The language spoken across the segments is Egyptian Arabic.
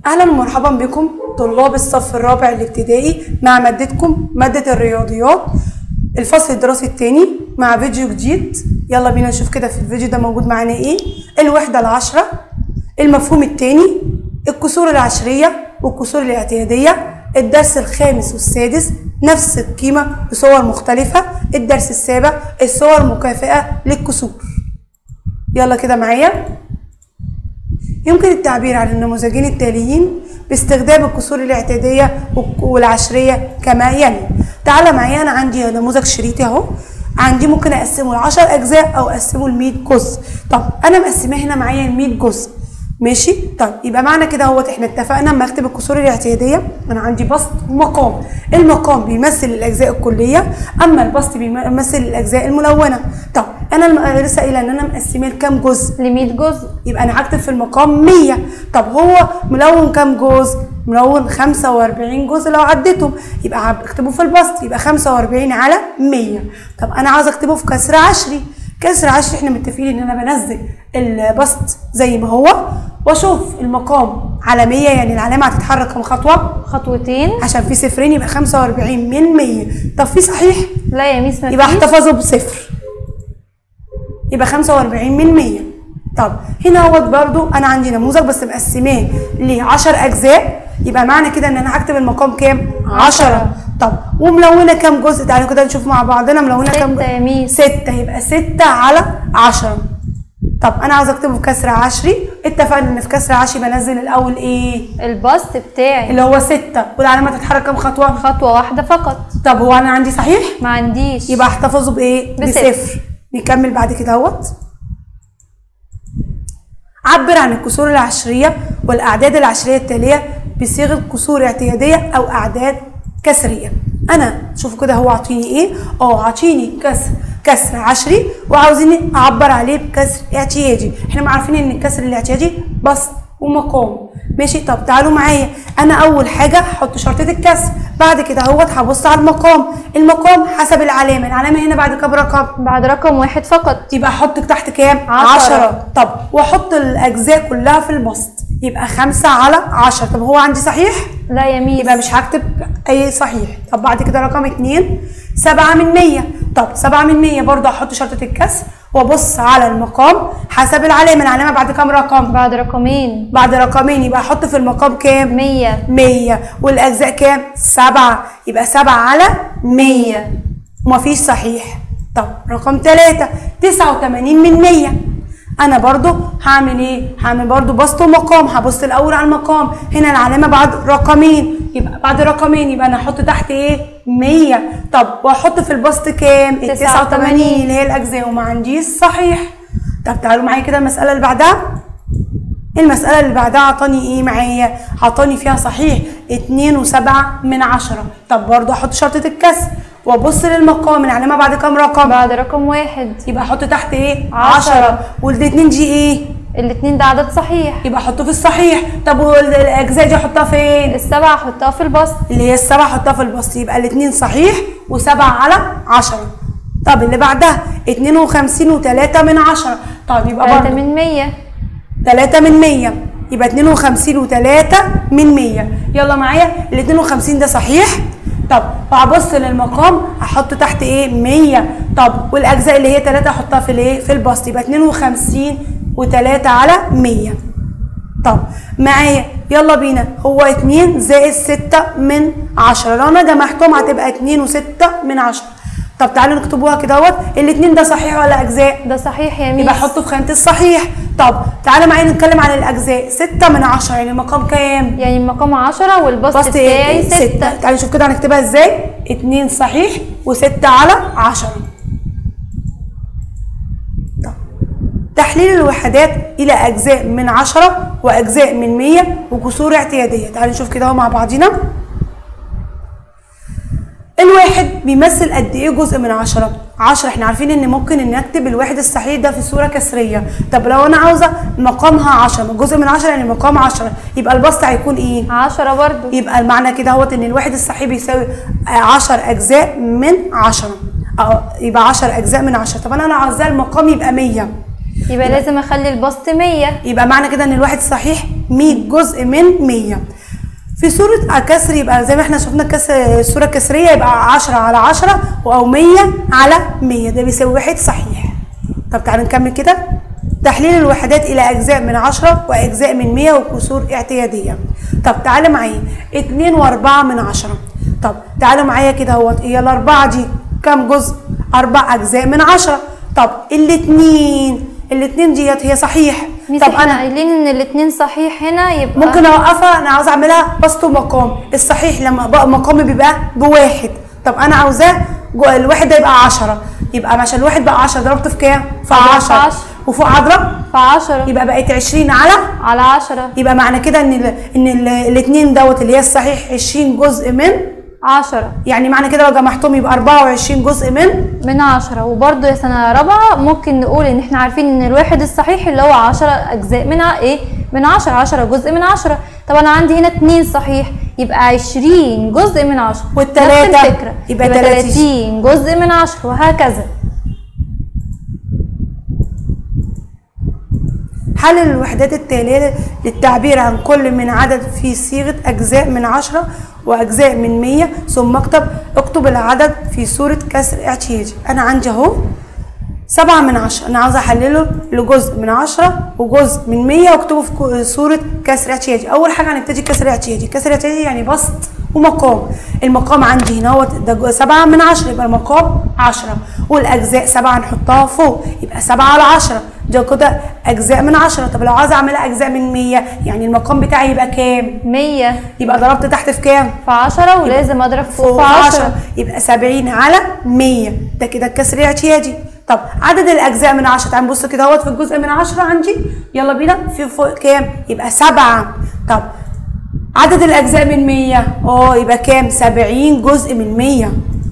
اهلا ومرحبا بكم طلاب الصف الرابع الابتدائي مع مادتكم مادة الرياضيات الفصل الدراسي الثاني مع فيديو جديد يلا بينا نشوف كده في الفيديو ده موجود معانا ايه الوحدة العشرة المفهوم الثاني الكسور العشرية والكسور الاعتيادية الدرس الخامس والسادس نفس القيمة بصور مختلفة الدرس السابع الصور مكافئة للكسور يلا كده معايا يمكن التعبير عن النموذجين التاليين باستخدام الكسور الاعتيادية والعشرية كما يلي تعالى معايا أنا عندي نموذج شريطي أهو عندي ممكن أقسمه ل 10 أجزاء أو أقسمه ل 100 جزء طب أنا مقسماه هنا معايا ل 100 جزء ماشي طيب يبقى معنى كده اهوت احنا اتفقنا اما اكتب الكسور الاعتياديه انا عندي بسط ومقام المقام بيمثل الاجزاء الكليه اما البسط بيمثل الاجزاء الملونه طب انا لسه قايله ان انا مقسماه لكام جزء ل 100 جزء يبقى انا هكتب في المقام 100 طب هو ملون كام جزء ملون 45 جزء لو عديتهم يبقى هكتبه في البسط يبقى 45 على 100 طب انا عاوز اكتبه في كسر عشري كسر عشري احنا متفقين ان انا بنزل البسط زي ما هو واشوف المقام على 100 يعني العلامه هتتحرك كام خطوه خطوتين عشان في صفرين يبقى 45 من 100 طب في صحيح لا يا ميس يبقى مفيش احتفظوا بصفر يبقى 45 من 100 طب هنا اهوت برضو انا عندي نموذج بس مقسماه ل 10 اجزاء يبقى معنى كده ان انا هكتب المقام كام 10 طب وملونه كام جزء تعالوا كده نشوف مع بعضنا ملونه كام ستة يا ميس 6 يبقى 6 على 10 طب انا عاوزه اكتبه في كسر عشري اتفقنا ان في كسر عشري بنزل الاول ايه البسط بتاعي اللي هو 6 والعلامه تتحرك كام خطوه خطوة واحدة فقط طب هو انا عندي صحيح ما عنديش يبقى احتفظوا بايه بصفر. بصفر نكمل بعد كده اهوت عبر عن الكسور العشريه والاعداد العشريه التاليه بصيغه كسور اعتياديه او اعداد كسريه انا شوفوا كده هو عاطيني ايه اه عاطيني كسر كسر عشري وعاوزيني اعبر عليه بكسر اعتيادي احنا عارفين ان الكسر الاعتيادي بسط ومقام ماشي طب تعالوا معايا انا اول حاجه هحط شرطه الكسر بعد كده اهوت هبص على المقام المقام حسب العلامه العلامه هنا بعد كام رقم بعد رقم واحد فقط يبقى احط تحت كام عشرة. عشرة طب واحط الاجزاء كلها في البسط يبقى خمسة على عشرة طب هو عندي صحيح لا يا ميس يبقى مش هكتب اي صحيح طب بعد كده رقم اتنين سبعة من مية طب سبعة من مية برضه هحط شرطة الكسر وابص على المقام حسب العلامة العلامة بعد كام رقم بعد رقمين بعد رقمين يبقى احط في المقام كام 100 100 والاجزاء كام سبعة يبقى سبعة على 100 ومفيش صحيح طب رقم ثلاثة 89 من 100 انا برضو هعمل ايه هعمل برضو بسط ومقام هبص الاول على المقام هنا العلامه بعد رقمين يبقى بعد رقمين يبقى انا هحط تحت ايه 100 طب واحط في البسط كام ال 89 اللي هي الاجزاء وما عنديش صحيح طب تعالوا معايا كده المساله اللي بعدها المسألة اللي بعدها عطاني ايه معايا؟ عطاني فيها صحيح اتنين وسبعة من عشرة طب برضو احط شرطة الكسر وابص للمقام العلامة بعد كام رقم؟ بعد رقم واحد يبقى احط تحت ايه؟ عشرة. عشرة والاتنين دي ايه؟ الاتنين ده عدد صحيح يبقى احطه في الصحيح طب والاجزاء دي احطها فين؟ السبعة احطها في البسط اللي هي السبعة احطها في البسط يبقى الاتنين صحيح وسبعة على عشرة طب اللي بعدها اتنين وخمسين وتلاتة من عشرة طب يبقى 3 برضو من 100 3 من 100 يبقى 52 و3 من 100 يلا معايا ال 52 ده صحيح طب وهبص للمقام هحط تحت ايه 100 طب والاجزاء اللي هي 3 احطها في الايه في البسط يبقى 52 و3 على 100 طب معايا يلا بينا هو 2 زائد 6 من 10 لو انا جمعتهم هتبقى 2 و6 من 10 طب تعالوا نكتبوها كده اهوت الاثنين ده صحيح ولا اجزاء ده صحيح يا ميس يبقى احطه في خانه الصحيح طب تعالى معايا نتكلم عن الاجزاء 6 من 10 يعني المقام كام يعني المقام 10 والبسط بسط بتاعي ايه 6 6 تعالى نشوف كده هنكتبها ازاي 2 صحيح و6 على 10 طب تحليل الوحدات الى اجزاء من 10 واجزاء من 100 وكسور اعتياديه تعالوا نشوف كده اهو مع بعضينا الواحد بيمثل قد ايه جزء من عشرة؟ عشرة احنا عارفين ان ممكن ان اكتب الواحد الصحيح ده في صورة كسرية طب لو انا عاوزة مقامها عشرة جزء من عشرة يعني مقام عشرة يبقى البسط هيكون ايه؟ 10 برضو يبقى المعنى كده هو ان الواحد الصحيح بيساوي 10 اجزاء من 10 أو يبقى 10 اجزاء من 10 طب انا انا عاوزاه المقام يبقى 100 يبقى لازم اخلي البسط 100 يبقى معنى كده ان الواحد صحيح 100 جزء من 100 في صورة كسر يبقى زي ما احنا شفنا كسر الصورة الكسرية يبقى 10 على 10 او 100 على 100 ده بيساوي واحد صحيح طب تعالوا نكمل كده تحليل الوحدات الى اجزاء من 10 واجزاء من 100 وكسور اعتيادية طب تعالوا معايا 2 و4 من 10 طب تعالوا معايا كده اهوت هي الاربعة دي كام جزء؟ اربع اجزاء من 10 طب الاثنين الاثنين ديت هي صحيح ميس طب احنا انا قايلين ان الاتنين صحيح هنا يبقى ممكن اوقفها انا عاوز اعملها بسط ومقام الصحيح لما بقى مقامي بيبقى بواحد طب انا عاوزاه جو- الواحد ده يبقى 10 يبقى عشان الواحد بقى 10 ضربته في كام؟ في أضرب في 10 عشرة. وفوق اضرب في 10 يبقى بقت 20 على على 10 يبقى معنى كده ان ال ان الاثنين دوت اللي هي الصحيح 20 جزء من 10 يعني معنى كده لو جمعتهم يبقى 24 جزء من من 10 وبرده يا سنه رابعه ممكن نقول ان احنا عارفين ان الواحد الصحيح اللي هو 10 اجزاء من ع- ايه من 10 10 جزء من 10 طب انا عندي هنا 2 صحيح يبقى 20 جزء من 10 والتلاتة نفس الفكره يبقى يبقى 30. 30 جزء من 10 وهكذا حل الوحدات التالية للتعبير عن كل من عدد في صيغة أجزاء من عشرة وأجزاء من مية ثم اكتب اكتب العدد في صورة كسر اعتيادي أنا عندي أهو سبعة من عشرة أنا عاوزة أحلله لجزء من عشرة وجزء من مية واكتبه في كو- صورة كسر اعتيادي أول حاجة هنبتدي كسر اعتيادي كسر اعتيادي يعني بسط ومقام المقام عندي هنا هو ده جو- سبعة من عشرة يبقى المقام عشرة والأجزاء سبعة نحطها فوق يبقى سبعة على عشرة ده كده أجزاء من عشرة طب لو عايزة أعملها أجزاء من مية يعني المقام بتاعي يبقى كام؟ 100 يبقى ضربت تحت في كام؟ في 10 ولازم اضرب فوق فوق في 10 10 يبقى 70 على 100 ده كده الكسر الاعتيادي طب عدد الاجزاء من 10 تعال نبص كده اهوت في الجزء من 10 عندي يلا بينا في فوق كام يبقى 7 طب عدد الاجزاء من 100 اه يبقى كام 70 جزء من 100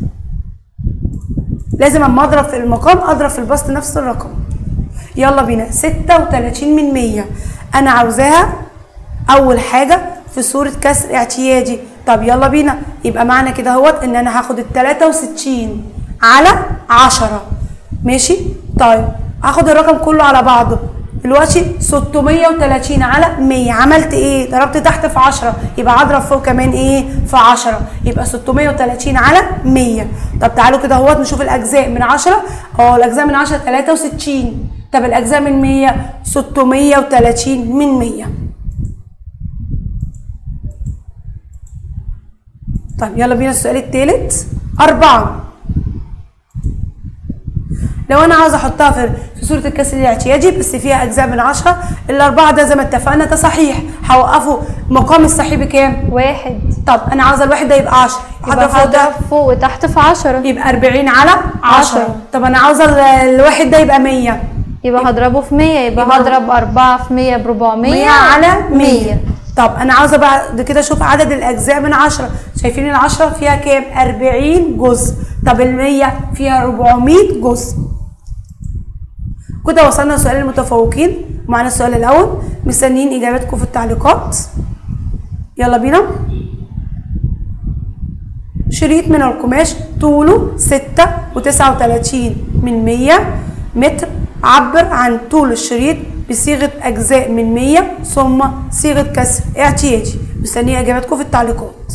لازم اما اضرب في المقام اضرب في البسط نفس الرقم يلا بينا 36 من 100 انا عاوزاها اول حاجه في صوره كسر اعتيادي طب يلا بينا يبقى معنى كده اهوت ان انا هاخد ال 63 على 10 ماشي طيب هاخد الرقم كله على بعضه دلوقتي 630 على 100 عملت ايه ضربت تحت في 10 يبقى هضرب فوق كمان ايه في 10 يبقى 630 على 100 طب تعالوا كده اهوت نشوف الاجزاء من 10 اه الاجزاء من 10 63 طب الاجزاء من 100 630 من 100 طيب يلا بينا السؤال الثالث أربعة لو أنا عاوزة أحطها في في صورة الكسر الاعتيادي بس فيها أجزاء من عشرة الأربعة ده زي ما اتفقنا ده صحيح هوقفه مقام الصحيح بكام؟ واحد طب أنا عاوزة الواحد ده يبقى 10 يبقى هضرب فوق ده هضرب فوق وتحت في 10 يبقى 40 على 10 عشرة. طب أنا عاوزة ال- الواحد ده يبقى 100 يبقى هضربه في 100 يبقى يبقى هضرب 4 في 100 ب 400 100 على 100 100 طب انا عاوزه بعد كده اشوف عدد الاجزاء من 10 شايفين ال 10 فيها كام 40 جزء طب ال 100 فيها 400 جزء كده وصلنا لسؤال المتفوقين معانا السؤال الاول مستنيين اجاباتكم في التعليقات يلا بينا شريط من القماش طوله 6 و39 من 100 متر عبر عن طول الشريط بصيغة أجزاء من 100 ثم صيغة كسر اعتيادي مستنية إجاباتكم في التعليقات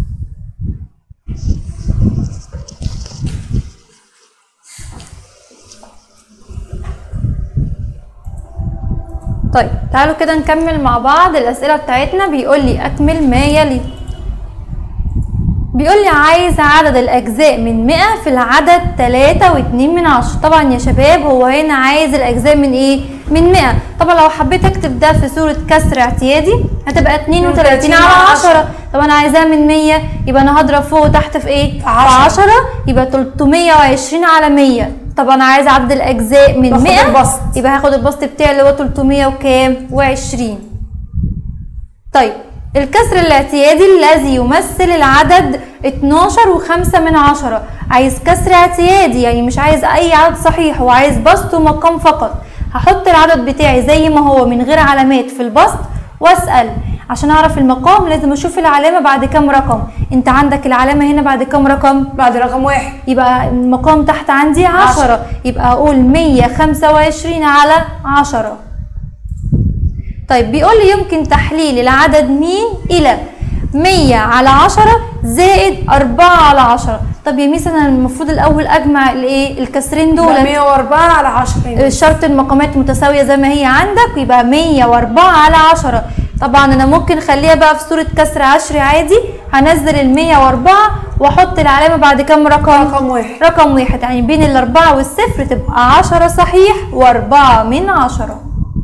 طيب تعالوا كده نكمل مع بعض الأسئلة بتاعتنا بيقول لي أكمل ما يلي بيقول لي عايز عدد الأجزاء من 100 في العدد 3 و2 من 10 طبعا يا شباب هو هنا عايز الأجزاء من إيه؟ من 100 طبعا لو حبيت أكتب ده في صورة كسر اعتيادي هتبقى 32 على 10 طب أنا عايزاها من 100 يبقى أنا هضرب فوق وتحت في إيه؟ في 10. 10 يبقى 320 على 100 طب أنا عايز عدد الأجزاء من باخد 100 البسط. يبقى هاخد البسط بتاعي اللي هو 300 وكام؟ و20 طيب الكسر الاعتيادي الذي يمثل العدد 12 و5 من عشرة عايز كسر اعتيادي يعني مش عايز اي عدد صحيح هو عايز بسط ومقام فقط هحط العدد بتاعي زي ما هو من غير علامات في البسط واسأل عشان اعرف المقام لازم اشوف العلامه بعد كام رقم انت عندك العلامه هنا بعد كام رقم بعد رقم واحد يبقى المقام تحت عندي عشرة يبقى اقول مية خمسة وعشرين على عشرة طيب بيقول لي يمكن تحليل العدد مين الى مية على عشرة زائد أربعة على عشرة طب يا ميس انا المفروض الاول اجمع الايه الكسرين دول يبقى 104 على 10 شرط المقامات متساوية زي ما هي عندك يبقى 104 على 10 طبعا انا ممكن اخليها بقى في صورة كسر عشري عادي هنزل ال 104 واحط العلامة بعد كام رقم؟ رقم واحد رقم واحد يعني بين الأربعة والصفر تبقى عشرة صحيح وأربعة من عشرة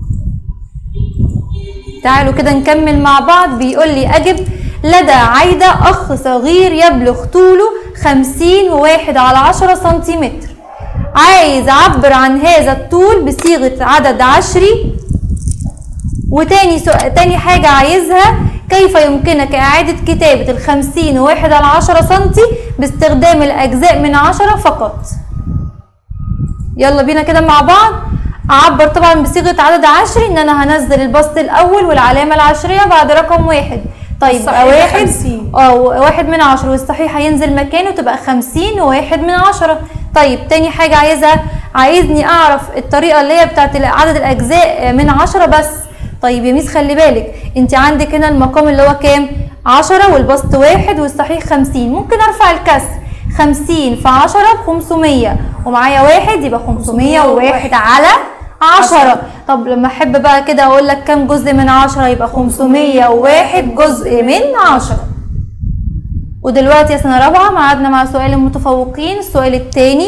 تعالوا كده نكمل مع بعض بيقول لي أجب لدى عايدة أخ صغير يبلغ طوله خمسين وواحد على عشرة سنتيمتر عايز أعبر عن هذا الطول بصيغة عدد عشري وتاني سؤال تاني حاجة عايزها كيف يمكنك إعادة كتابة الخمسين وواحد على عشرة سنتي باستخدام الأجزاء من عشرة فقط يلا بينا كده مع بعض أعبر طبعا بصيغة عدد عشري إن أنا هنزل البسط الأول والعلامة العشرية بعد رقم واحد طيب الصحيح واحد 50. اه واحد من عشرة والصحيح هينزل مكانه تبقى خمسين وواحد من عشرة طيب تاني حاجة عايزها عايزني أعرف الطريقة اللي هي بتاعت عدد الأجزاء من عشرة بس طيب يا ميس خلي بالك انت عندك هنا المقام اللي هو كام عشرة والبسط واحد والصحيح خمسين ممكن ارفع الكسر خمسين في عشرة بخمسمية ومعايا واحد يبقى خمسمية وواحد على عشرة طب لما احب بقى كده اقول لك كام جزء من عشرة يبقى خمسمية وواحد جزء من عشرة ودلوقتي يا سنة رابعة معادنا مع سؤال المتفوقين السؤال التاني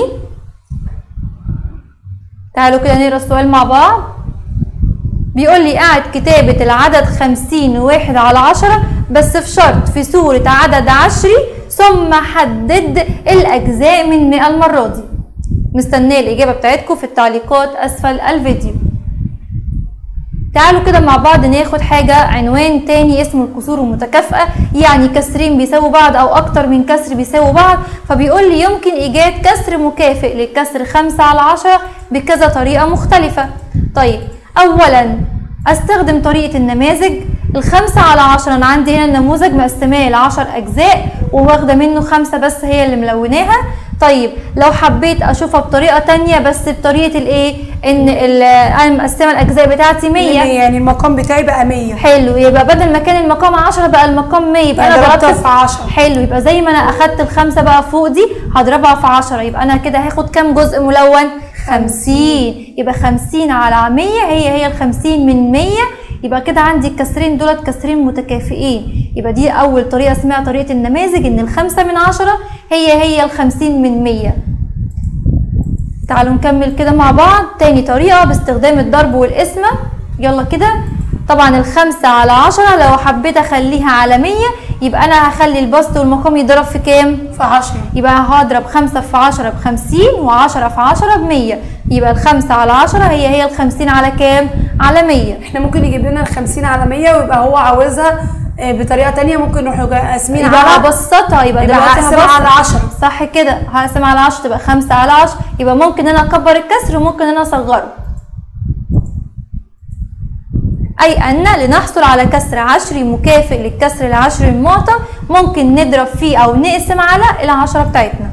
تعالوا كده نقرا السؤال مع بعض بيقول لي قاعد كتابة العدد خمسين وواحد على عشرة بس في شرط في صورة عدد عشري ثم حدد الأجزاء من مئة المرة دي مستنية الإجابة بتاعتكم في التعليقات أسفل الفيديو تعالوا كده مع بعض ناخد حاجة عنوان تاني اسمه الكسور المتكافئة يعني كسرين بيساووا بعض أو أكتر من كسر بيساووا بعض فبيقول لي يمكن إيجاد كسر مكافئ للكسر خمسة على عشرة بكذا طريقة مختلفة طيب أولا أستخدم طريقة النماذج الخمسة على عشرة أنا عندي هنا النموذج مقسماه لعشر أجزاء وواخدة منه خمسة بس هي اللي ملوناها طيب لو حبيت اشوفها بطريقه تانية بس بطريقه الايه ان ال- انا مقسمه الاجزاء بتاعتي 100 يعني المقام بتاعي بقى 100 حلو يبقى بدل ما كان المقام 10 بقى المقام 100 يبقى انا يعني ضربت ضربتها في 10 حلو يبقى زي ما انا اخدت الخمسه بقى فوق دي هضربها في 10 يبقى انا كده هاخد كام جزء ملون 50 يبقى 50 على 100 هي هي ال 50 من 100 يبقى كده عندي الكسرين دولت كسرين متكافئين يبقى دي اول طريقه اسمها طريقه النماذج ان الخمسة من عشرة هي هي الخمسين من مية تعالوا نكمل كده مع بعض تاني طريقة باستخدام الضرب والقسمة يلا كده طبعا الخمسة على عشرة لو حبيت اخليها على مية يبقى انا هخلي البسط والمقام يضرب في كام؟ في 10 يبقى هضرب خمسة في عشرة بخمسين وعشرة في عشرة بمية يبقى الخمسة على عشرة هي هي الخمسين على كام؟ على مية احنا ممكن يجيب لنا ال 50 على 100 ويبقى هو عاوزها آه، بطريقه تانية ممكن نروح قاسمين يبقى على هبسطها يبقى يبقى دلوقتي هقسم هبسط. على 10 صح كده هقسم على 10 تبقى 5 على 10 يبقى ممكن انا اكبر الكسر وممكن انا اصغره اي ان لنحصل على كسر عشري مكافئ للكسر العشري المعطى ممكن نضرب فيه او نقسم على العشرة بتاعتنا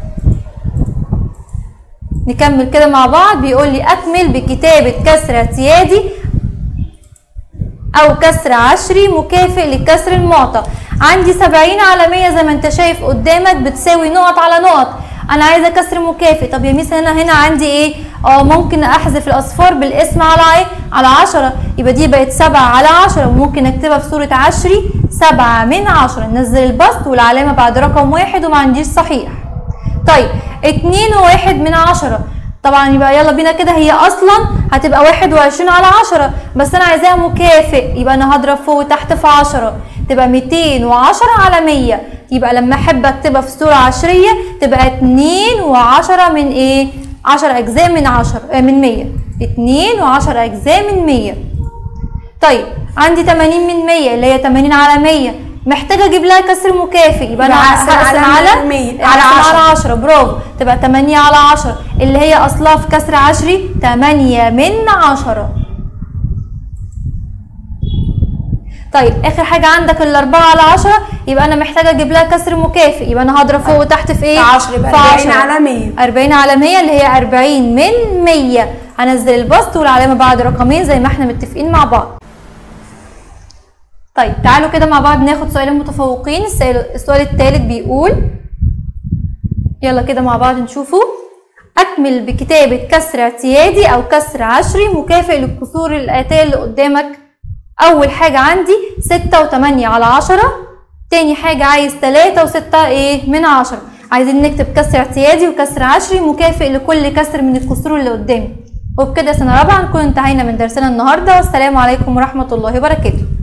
نكمل كده مع بعض بيقول لي اكمل بكتابة كسر اعتيادي او كسر عشري مكافئ للكسر المعطى عندي 70 على 100 زي ما انت شايف قدامك بتساوي نقط على نقط انا عايزه كسر مكافئ طب يا ميس انا هنا عندي ايه اه ممكن احذف الاصفار بالاسم على ايه على 10 يبقى دي بقت 7 على 10 وممكن اكتبها في صوره عشري 7 من 10 ننزل البسط والعلامه بعد رقم واحد وما عنديش صحيح طيب اتنين وواحد من عشرة طبعا يبقى يلا بينا كده هي اصلا هتبقى واحد وعشرين على عشرة بس انا عايزاها مكافئ يبقى انا هضرب فوق وتحت في عشرة تبقى ميتين وعشرة على مية يبقى لما احب اكتبها في صورة عشرية تبقى اتنين وعشرة من ايه عشر اجزاء من عشرة آه، من مية اتنين وعشر اجزاء من مية طيب عندي 80 من 100 اللي هي 80 على 100 محتاجه اجيب لها كسر مكافئ يبقى انا يبقى هقسم هقسم على على 100 على على 10 على 10 برافو تبقى 8 على 10 اللي هي اصلها في كسر عشري 8 من 10 طيب اخر حاجه عندك الاربعه على عشرة يبقى انا محتاجه اجيب لها كسر مكافئ يبقى انا هضرب فوق وتحت في ايه في 10 يبقى في 40 10. على 100 40 على 100 اللي هي 40 من 100 هنزل البسط والعلامه بعد رقمين زي ما احنا متفقين مع بعض طيب تعالوا كده مع بعض ناخد سؤال المتفوقين السؤال, السؤال الثالث بيقول يلا كده مع بعض نشوفه أكمل بكتابة كسر اعتيادي أو كسر عشري مكافئ للكسور الآتية اللي قدامك أول حاجة عندي ستة وتمانية على عشرة تاني حاجة عايز تلاتة وستة إيه من عشرة عايزين نكتب كسر اعتيادي وكسر عشري مكافئ لكل كسر من الكسور اللي قدامي وبكده سنة رابعة نكون انتهينا من درسنا النهاردة والسلام عليكم ورحمة الله وبركاته